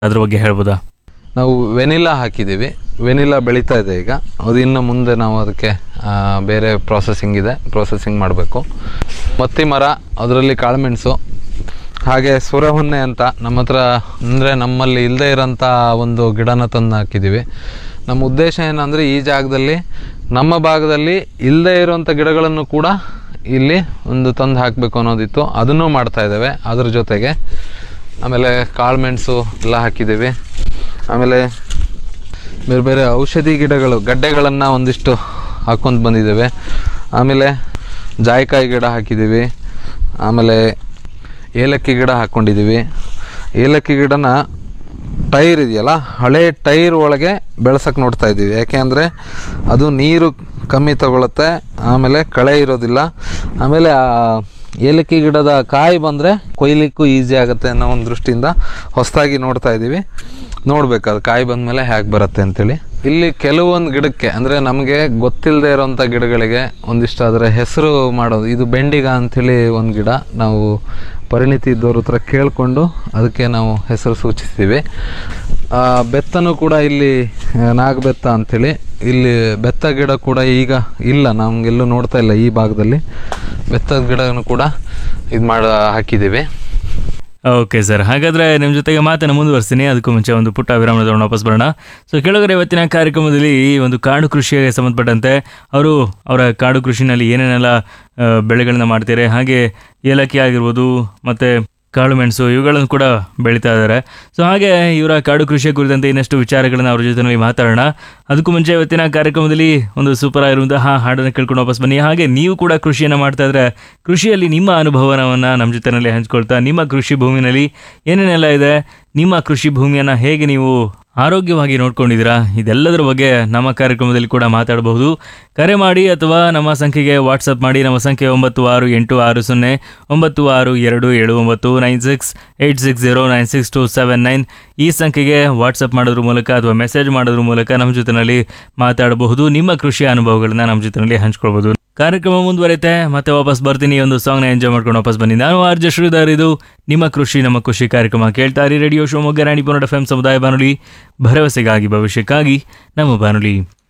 ಅದ್ರ ಬಗ್ಗೆ ಹೇಳ್ಬೋದಾ ನಾವು ವೆನಿಲಾ ಹಾಕಿದ್ದೀವಿ ವೆನಿಲಾ ಬೆಳೀತಾ ಇದೆ ಈಗ ಅದು ಇನ್ನು ಮುಂದೆ ನಾವು ಅದಕ್ಕೆ ಆ, ಬೇರೆ ಪ್ರಾಸೆಸಿಂಗ್ ಇದೆ ಪ್ರಾಸೆಸಿಂಗ್ ಮಾಡಬೇಕು ಮತ್ತಿ ಮರ ಅದರಲ್ಲಿ ಕಾಳುಮೆಣಸು ಹಾಗೆ ಸುರಹೊನ್ನೆ ಅಂತ ನಮ್ಮ ಹತ್ರ ಅಂದರೆ ನಮ್ಮಲ್ಲಿ ಇಲ್ಲದೆ ಇರೋಂಥ ಒಂದು ಗಿಡನ ತಂದು ಹಾಕಿದ್ದೀವಿ ನಮ್ಮ ಉದ್ದೇಶ ಏನಂದರೆ ಈ ಜಾಗದಲ್ಲಿ ನಮ್ಮ ಭಾಗದಲ್ಲಿ ಇಲ್ಲದೆ ಇರುವಂಥ ಗಿಡಗಳನ್ನು ಕೂಡ ಇಲ್ಲಿ ಒಂದು ತಂದು ಹಾಕಬೇಕು ಅನ್ನೋದಿತ್ತು ಅದನ್ನೂ ಮಾಡ್ತಾ ಇದ್ದೇವೆ ಅದ್ರ ಜೊತೆಗೆ ಆಮೇಲೆ ಕಾಳುಮೆಣಸು ಎಲ್ಲ ಹಾಕಿದ್ದೀವಿ ಆಮೇಲೆ ಬೇರೆ ಬೇರೆ ಔಷಧಿ ಗಿಡಗಳು ಗಡ್ಡೆಗಳನ್ನು ಒಂದಿಷ್ಟು ಹಾಕ್ಕೊಂತ ಬಂದಿದ್ದೇವೆ ಆಮೇಲೆ ಜಾಯಿಕಾಯಿ ಗಿಡ ಹಾಕಿದ್ದೀವಿ ಆಮೇಲೆ ಏಲಕ್ಕಿ ಗಿಡ ಹಾಕ್ಕೊಂಡಿದ್ದೀವಿ ಏಲಕ್ಕಿ ಗಿಡನ ಟೈರ್ ಇದೆಯಲ್ಲ ಹಳೆ ಟೈರ್ ಒಳಗೆ ಬೆಳ್ಸಕ್ಕೆ ನೋಡ್ತಾ ಇದ್ದೀವಿ ಯಾಕೆ ಅಂದರೆ ಅದು ನೀರು ಕಮ್ಮಿ ತಗೊಳುತ್ತೆ ಆಮೇಲೆ ಕಳೆ ಇರೋದಿಲ್ಲ ಆಮೇಲೆ ಆ ಏಲಕ್ಕಿ ಗಿಡದ ಕಾಯಿ ಬಂದರೆ ಕೊಯ್ಲಿಕ್ಕೂ ಈಸಿ ಆಗುತ್ತೆ ಅನ್ನೋ ಒಂದು ದೃಷ್ಟಿಯಿಂದ ಹೊಸದಾಗಿ ನೋಡ್ತಾ ಇದ್ದೀವಿ ನೋಡ್ಬೇಕು ಅದು ಕಾಯಿ ಬಂದಮೇಲೆ ಹೇಗೆ ಬರುತ್ತೆ ಅಂತೇಳಿ ಇಲ್ಲಿ ಕೆಲವೊಂದು ಗಿಡಕ್ಕೆ ಅಂದರೆ ನಮಗೆ ಗೊತ್ತಿಲ್ಲದೆ ಇರೋಂಥ ಗಿಡಗಳಿಗೆ ಒಂದಿಷ್ಟು ಅದರ ಹೆಸರು ಮಾಡೋದು ಇದು ಬೆಂಡಿಗ ಅಂಥೇಳಿ ಒಂದು ಗಿಡ ನಾವು ಪರಿಣಿತಿ ಇದ್ದವ್ರ ಹತ್ರ ಕೇಳಿಕೊಂಡು ಅದಕ್ಕೆ ನಾವು ಹೆಸರು ಸೂಚಿಸ್ತೀವಿ ಆ, ಬೆತ್ತನೂ ಕೂಡ ಇಲ್ಲಿ ಆ, ನಾಗಬೆತ್ತ ಅಂಥೇಳಿ ಇಲ್ಲಿ ಬೆತ್ತ ಗಿಡ ಕೂಡ ಈಗ ಇಲ್ಲ ನಮಗೆಲ್ಲೂ ನೋಡ್ತಾ ಇಲ್ಲ ಈ ಭಾಗದಲ್ಲಿ ಬೆತ್ತದ ಗಿಡನೂ ಕೂಡ ಇದು ಮಾಡಿ ಹಾಕಿದ್ದೀವಿ ಓಕೆ ಸರ್ ಹಾಗಾದ್ರೆ ನಿಮ್ಮ ಜೊತೆಗೆ ಮಾತನ್ನು ಮುಂದುವರಿಸ್ತೀನಿ ಅದಕ್ಕೂ ಮುಂಚೆ ಒಂದು ಪುಟ್ಟ ವಿರಾಮ ತಗೊಂಡು ವಾಪಸ್ ಬರೋಣ ಸೊ ಕೆಳಗಡೆ ಇವತ್ತಿನ ಕಾರ್ಯಕ್ರಮದಲ್ಲಿ ಈ ಒಂದು ಕಾಡು ಕೃಷಿಗೆ ಸಂಬಂಧಪಟ್ಟಂತೆ ಅವರು ಅವರ ಕಾಡು ಕೃಷಿನಲ್ಲಿ ಏನೇನೆಲ್ಲ ಆ, ಬೆಳೆಗಳನ್ನ ಮಾಡ್ತಾರೆ ಹಾಗೆ ಏಲಕ್ಕಿ ಆಗಿರ್ಬೋದು ಮತ್ತೆ ಕಾಳು ಮೆಣಸು ಇವುಗಳನ್ನು ಕೂಡ ಬೆಳೀತಾ ಇದ್ದಾರೆ ಸೊ ಹಾಗೆ ಇವರ ಕಾಡು ಕೃಷಿಯ ಕುರಿತಂತೆ ಇನ್ನಷ್ಟು ವಿಚಾರಗಳನ್ನು ಅವ್ರ ಜೊತೆನಲ್ಲಿ ಮಾತಾಡೋಣ ಅದಕ್ಕೂ ಮುಂಚೆ ಇವತ್ತಿನ ಕಾರ್ಯಕ್ರಮದಲ್ಲಿ ಒಂದು ಸೂಪರ್ ಆಗಿರುವಂತಹ ಹಾಡನ್ನು ಕೇಳ್ಕೊಂಡು ವಾಪಸ್ ಬನ್ನಿ ಹಾಗೆ ನೀವು ಕೂಡ ಕೃಷಿಯನ್ನು ಮಾಡ್ತಾ ಇದ್ರೆ ಕೃಷಿಯಲ್ಲಿ ನಿಮ್ಮ ಅನುಭವವನ್ನು ನಮ್ಮ ಜೊತೆನಲ್ಲಿ ಹಂಚ್ಕೊಳ್ತಾ ನಿಮ್ಮ ಕೃಷಿ ಭೂಮಿನಲ್ಲಿ ಏನೇನೆಲ್ಲ ಇದೆ ನಿಮ್ಮ ಕೃಷಿ ಭೂಮಿಯನ್ನು ಹೇಗೆ ನೀವು ಆರೋಗ್ಯವಾಗಿ ನೋಡ್ಕೊಂಡಿದ್ದೀರಾ ಇದೆಲ್ಲದರ ಬಗ್ಗೆ ನಮ್ಮ ಕಾರ್ಯಕ್ರಮದಲ್ಲಿ ಕೂಡ ಮಾತಾಡಬಹುದು ಕರೆ ಮಾಡಿ ಅಥವಾ ನಮ್ಮ ಸಂಖ್ಯೆಗೆ ವಾಟ್ಸಪ್ ಮಾಡಿ ನಮ್ಮ ಸಂಖ್ಯೆ ಒಂಬತ್ತು ಆರು ಎಂಟು ಆರು ಸೊನ್ನೆ ಒಂಬತ್ತು ಆರು ಎರಡು ಏಳು ಒಂಬತ್ತು nine six eight six zero nine six two seven nine ಈ ಸಂಖ್ಯೆಗೆ ವಾಟ್ಸಪ್ ಮಾಡೋದ್ರ ಮೂಲಕ ಅಥವಾ ಮೆಸೇಜ್ ಮಾಡೋದ್ರ ಮೂಲಕ ನಮ್ಮ ಜೊತೆನಲ್ಲಿ ಮಾತಾಡಬಹುದು ನಿಮ್ಮ ಕೃಷಿ ಅನುಭವಗಳನ್ನ ನಮ್ಮ ಜೊತೆನಲ್ಲಿ ಹಂಚ್ಕೊಳ್ಬಹುದು ಕಾರ್ಯಕ್ರಮ ಮುಂದುವರಿತೆ ಮತ್ತೆ ವಾಪಸ್ ಬರ್ತೀನಿ ಈ ಒಂದು ಸಾಂಗ್ನ ಎಂಜಾಯ್ ಮಾಡ್ಕೊಂಡು ವಾಪಸ್ ಬನ್ನಿ ನಾನು ಆರ್ ಜೆ ಶ್ರೀಧರ್ ಇದು ನಿಮ್ಮ ಕೃಷಿ ನಮ್ಮ ಖುಷಿ ಕಾರ್ಯಕ್ರಮ ಕೇಳ್ತಾ ಇರಿ ರೇಡಿಯೋ ಶಿವಮೊಗ್ಗ ರಾಣಿ ಪುನಡ ಎಫ್ ಸಮುದಾಯ ಬಾನುಲಿ ಭರವಸೆಗಾಗಿ ಭವಿಷ್ಯಕ್ಕಾಗಿ ನಮ್ಮ ಬಾನುಲಿ